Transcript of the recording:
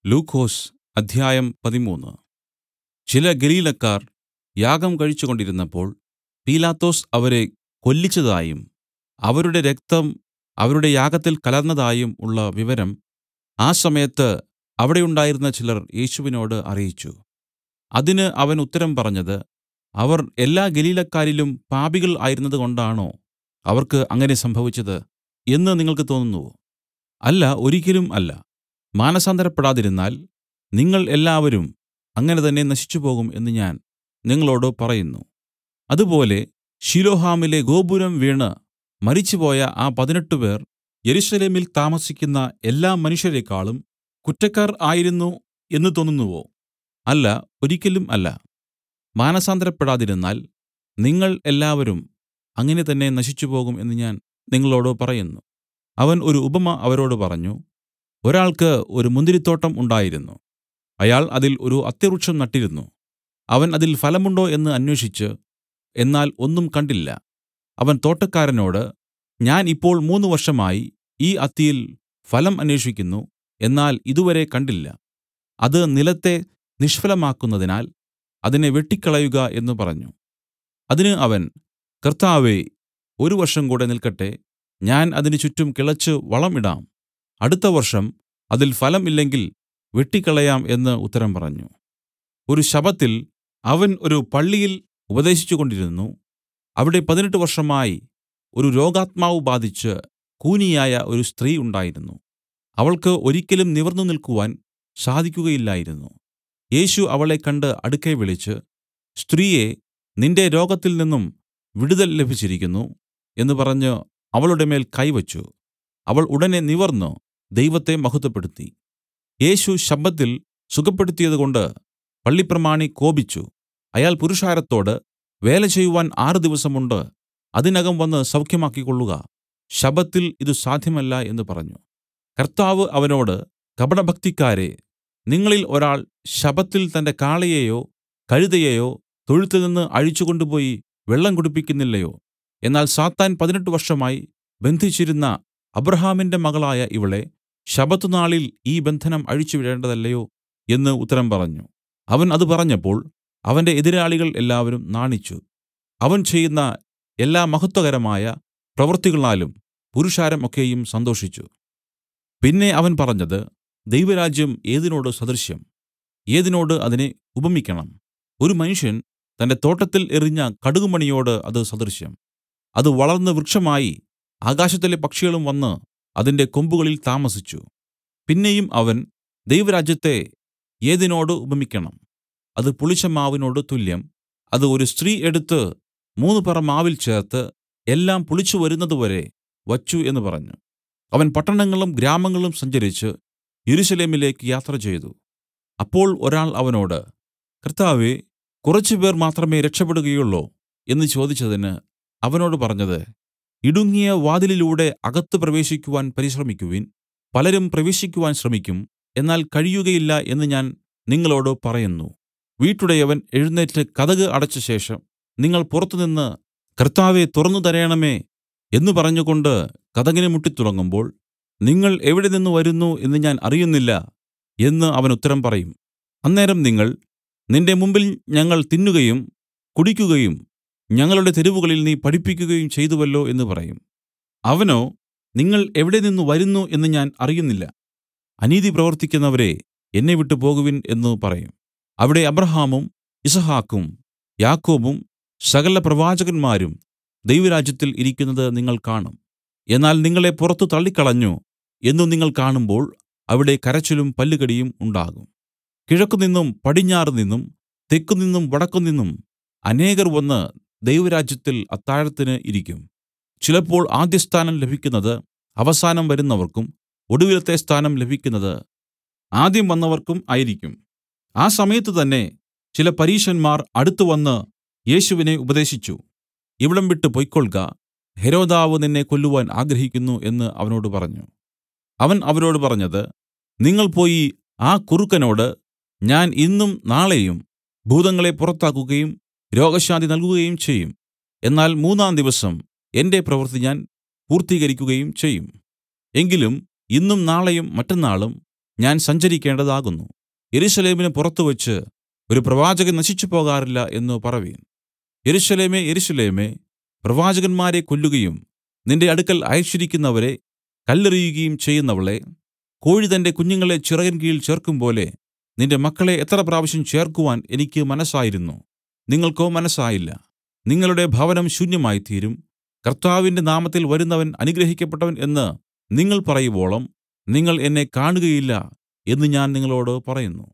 ലൂക്കോസ് അദ്ധ്യായം പതിമൂന്ന് ചില ഗലീലക്കാർ യാഗം കഴിച്ചുകൊണ്ടിരുന്നപ്പോൾ പീലാത്തോസ് അവരെ കൊല്ലിച്ചതായും അവരുടെ രക്തം അവരുടെ യാഗത്തിൽ കലർന്നതായും ഉള്ള വിവരം ആ സമയത്ത് അവിടെ ഉണ്ടായിരുന്ന ചിലർ യേശുവിനോടു അറിയിച്ചു അതിന് അവൻ ഉത്തരം പറഞ്ഞത് അവർ എല്ലാ ഗലീലക്കാരിലും പാപികൾ ആയിരുന്നതുകൊണ്ടാണോ അവർക്ക് അങ്ങനെ സംഭവിച്ചത് എന്ന് നിങ്ങൾക്ക് തോന്നുന്നുവോ അല്ല ഒരിക്കലും അല്ല മാനസാന്തരപ്പെടാതിരുന്നാൽ നിങ്ങൾ എല്ലാവരും അങ്ങനെ തന്നെ നശിച്ചുപോകും എന്ന് ഞാൻ നിങ്ങളോടു പറയുന്നു അതുപോലെ ശിലോഹാമിലെ ഗോപുരം വീണ് മരിച്ചുപോയ ആ പതിനെട്ടുപേർ യെരൂശലേമിൽ താമസിക്കുന്ന എല്ലാ മനുഷ്യരേക്കാളും കുറ്റക്കാർ ആയിരുന്നു എന്ന് തോന്നുന്നുവോ അല്ല ഒരിക്കലും അല്ല മാനസാന്തരപ്പെടാതിരുന്നാൽ നിങ്ങൾ എല്ലാവരും അങ്ങനെ തന്നെ നശിച്ചുപോകും എന്ന് ഞാൻ നിങ്ങളോടു പറയുന്നു അവൻ ഒരു ഉപമ അവരോട് പറഞ്ഞു ഒരാൾക്ക് ഒരു മുന്തിരിത്തോട്ടം ഉണ്ടായിരുന്നു അയാൾ അതിൽ ഒരു അത്തിവൃക്ഷം നട്ടിരുന്നു അവൻ അതിൽ ഫലമുണ്ടോ എന്ന് അന്വേഷിച്ച് എന്നാൽ ഒന്നും കണ്ടില്ല അവൻ തോട്ടക്കാരനോട് ഞാൻ ഇപ്പോൾ മൂന്ന് വർഷമായി ഈ അത്തിയിൽ ഫലം അന്വേഷിക്കുന്നു എന്നാൽ ഇതുവരെ കണ്ടില്ല അത് നിലത്തെ നിഷ്ഫലമാക്കുന്നതിനാൽ അതിനെ വെട്ടിക്കളയുക എന്ന് പറഞ്ഞു അതിന് അവൻ കർത്താവേ ഒരു വർഷം കൂടെ നിൽക്കട്ടെ ഞാൻ അതിന് ചുറ്റും കിളച്ച് വളം ഇടാം അടുത്ത വർഷം അതിൽ ഫലം ഇല്ലെങ്കിൽ വെട്ടിക്കളയാം എന്ന് ഉത്തരം പറഞ്ഞു ഒരു ശബ്ബത്തിൽ അവൻ ഒരു പള്ളിയിൽ ഉപദേശിച്ചുകൊണ്ടിരുന്നു അവിടെ പതിനെട്ട് വർഷമായി ഒരു രോഗാത്മാവ് ബാധിച്ച് കൂനിയായ ഒരു സ്ത്രീ ഉണ്ടായിരുന്നു അവൾക്ക് ഒരിക്കലും നിവർന്നു നിൽക്കുവാൻ സാധിക്കുകയില്ലായിരുന്നു യേശു അവളെ കണ്ട് അടുക്കെ വിളിച്ച് സ്ത്രീയെ നിന്റെ രോഗത്തിൽ നിന്നും വിടുതൽ ലഭിച്ചിരിക്കുന്നു എന്ന് പറഞ്ഞ് അവളുടെ മേൽ കൈവച്ചു അവൾ ഉടനെ നിവർന്നു ദൈവത്തെ മഹത്വപ്പെടുത്തി യേശു ശബ്ബത്തിൽ സുഖപ്പെടുത്തിയതുകൊണ്ട് പള്ളിപ്രമാണി കോപിച്ചു അയാൾ പുരുഷാരത്തോട് വേല ചെയ്യുവാൻ ആറ് ദിവസമുണ്ട് അതിനകം വന്ന് സൗഖ്യമാക്കിക്കൊള്ളുക ശബ്ബത്തിൽ ഇത് സാധ്യമല്ല എന്ന് പറഞ്ഞു കർത്താവ് അവനോട് കപടഭക്തിക്കാരെ നിങ്ങളിൽ ഒരാൾ ശബ്ബത്തിൽ തന്റെ കാളയെയോ കഴുതയെയോ തൊഴുത്തിൽനിന്ന് അഴിച്ചുകൊണ്ടുപോയി വെള്ളം കുടിപ്പിക്കുന്നില്ലയോ എന്നാൽ സാത്താൻ പതിനെട്ട് വർഷമായി ബന്ധിച്ചിരുന്ന അബ്രാഹാമിന്റെ മകളായ ഇവളെ ശബ്ബത്തുനാളിൽ ഈ ബന്ധനം അഴിച്ചുവിടേണ്ടതല്ലയോ എന്ന് ഉത്തരം പറഞ്ഞു അവൻ അത് പറഞ്ഞപ്പോൾ അവന്റെ എതിരാളികൾ എല്ലാവരും നാണിച്ചു അവൻ ചെയ്യുന്ന എല്ലാ മഹത്വകരമായ പ്രവൃത്തികളാലും പുരുഷാരം ഒക്കെയും സന്തോഷിച്ചു പിന്നെ അവൻ പറഞ്ഞത് ദൈവരാജ്യം ഏതിനോട് സദൃശം ഏതിനോട് അതിനെ ഉപമിക്കണം ഒരു മനുഷ്യൻ തന്റെ തോട്ടത്തിൽ എറിഞ്ഞ കടുകുമണിയോട് അത് സദൃശം അത് വളർന്ന് വൃക്ഷമായി ആകാശത്തിലെ പക്ഷികളും വന്ന് അതിന്റെ കൊമ്പുകളിൽ താമസിച്ചു പിന്നെയും അവൻ ദൈവരാജ്യത്തെ ഏതിനോട് ഉപമിക്കണം അത് പുളിച്ച മാവിനോട് തുല്യം അത് ഒരു സ്ത്രീ എടുത്ത് മൂന്ന് പറ മാവിൽ ചേർത്ത് എല്ലാം പുളിച്ചു വരുന്നതുവരെ വച്ചു എന്ന് പറഞ്ഞു അവൻ പട്ടണങ്ങളും ഗ്രാമങ്ങളും സഞ്ചരിച്ച് യെരൂശലേമിലേക്ക് യാത്ര ചെയ്തു അപ്പോൾ ഒരാൾ അവനോട് കർത്താവേ കുറച്ചുപേർ മാത്രമേ രക്ഷപ്പെടുകയുള്ളോ എന്ന് ചോദിച്ചതിന് അവനോട് പറഞ്ഞത് ഇടുങ്ങിയ വാതിലിലൂടെ അകത്ത് പ്രവേശിക്കുവാൻ പരിശ്രമിക്കുവിൻ പലരും പ്രവേശിക്കുവാൻ ശ്രമിക്കും എന്നാൽ കഴിയുകയില്ല എന്ന് ഞാൻ നിങ്ങളോടു പറയുന്നു വീട്ടുടയവൻ എഴുന്നേറ്റ് കതക് അടച്ച ശേഷം നിങ്ങൾ പുറത്തുനിന്ന് കർത്താവെ തുറന്നു തരേണമേ എന്ന് പറഞ്ഞുകൊണ്ട് കതകിന് മുട്ടിത്തുടങ്ങുമ്പോൾ നിങ്ങൾ എവിടെ നിന്ന് വരുന്നു എന്ന് ഞാൻ അറിയുന്നില്ല എന്ന് അവൻ ഉത്തരം പറയും അന്നേരം നിങ്ങൾ നിന്റെ മുമ്പിൽ ഞങ്ങൾ തിന്നുകയും കുടിക്കുകയും ഞങ്ങളുടെ തെരുവുകളിൽ നീ പഠിപ്പിക്കുകയും ചെയ്തുവല്ലോ എന്ന് പറയും അവനോ നിങ്ങൾ എവിടെ നിന്ന് വരുന്നു എന്ന് ഞാൻ അറിയുന്നില്ല അനീതി പ്രവർത്തിക്കുന്നവരെ എന്നെ വിട്ടു പോകുവിൻ എന്നു പറയും അവിടെ അബ്രഹാമും ഇസഹാക്കും യാക്കോബും സകല പ്രവാചകന്മാരും ദൈവരാജ്യത്തിൽ ഇരിക്കുന്നത് നിങ്ങൾ കാണും എന്നാൽ നിങ്ങളെ പുറത്തു തള്ളിക്കളഞ്ഞു എന്നു നിങ്ങൾ കാണുമ്പോൾ അവിടെ കരച്ചിലും പല്ലുകടിയും ഉണ്ടാകും കിഴക്കുനിന്നും പടിഞ്ഞാറുനിന്നും തെക്കുനിന്നും വടക്കുനിന്നും അനേകർ വന്ന് ദൈവരാജ്യത്തിൽ അത്താഴത്തിന് ഇരിക്കും ചിലപ്പോൾ ആദ്യസ്ഥാനം ലഭിക്കുന്നത് അവസാനം വരുന്നവർക്കും ഒടുവിലത്തെ സ്ഥാനം ലഭിക്കുന്നത് ആദ്യം വന്നവർക്കും ആയിരിക്കും ആ സമയത്ത് തന്നെ ചില പരീശന്മാർ അടുത്തുവന്ന് യേശുവിനെ ഉപദേശിച്ചു ഇവിടം വിട്ട് പൊയ്ക്കൊൾക ഹെരോദാവ് നിന്നെ കൊല്ലുവാൻ ആഗ്രഹിക്കുന്നു എന്ന് അവനോട് പറഞ്ഞു അവൻ അവരോട് പറഞ്ഞത് നിങ്ങൾ പോയി ആ കുറുക്കനോട് ഞാൻ ഇന്നും നാളെയും ഭൂതങ്ങളെ പുറത്താക്കുകയും രോഗശാന്തി നൽകുകയും ചെയ്യും എന്നാൽ മൂന്നാം ദിവസം എന്റെ പ്രവൃത്തി ഞാൻ പൂർത്തീകരിക്കുകയും ചെയ്യും എങ്കിലും ഇന്നും നാളെയും മറ്റന്നാളും ഞാൻ സഞ്ചരിക്കേണ്ടതാകുന്നു യെരൂശലേമിന് പുറത്തുവച്ച് ഒരു പ്രവാചകൻ നശിച്ചുപോകാറില്ല എന്നു പറവിൻ യെരൂശലേമേ യെരൂശലേമേ പ്രവാചകന്മാരെ കൊല്ലുകയും നിന്റെ അടുക്കൽ അയച്ചിരിക്കുന്നവരെ കല്ലെറിയുകയും ചെയ്യുന്നവളേ കോഴി തന്റെ കുഞ്ഞുങ്ങളെ ചിറകിൻ കീഴിൽ ചേർക്കുംപോലെ നിന്റെ മക്കളെ എത്ര പ്രാവശ്യം ചേർക്കുവാൻ എനിക്ക് മനസ്സായിരുന്നു നിങ്ങൾക്കോ മനസ്സായില്ല നിങ്ങളുടെ ഭവനം ശൂന്യമായിത്തീരും കർത്താവിന്റെ നാമത്തിൽ വരുന്നവൻ അനുഗ്രഹിക്കപ്പെട്ടവൻ എന്ന് നിങ്ങൾ പറയുവോളം നിങ്ങൾ എന്നെ കാണുകയില്ല എന്ന് ഞാൻ നിങ്ങളോടു പറയുന്നു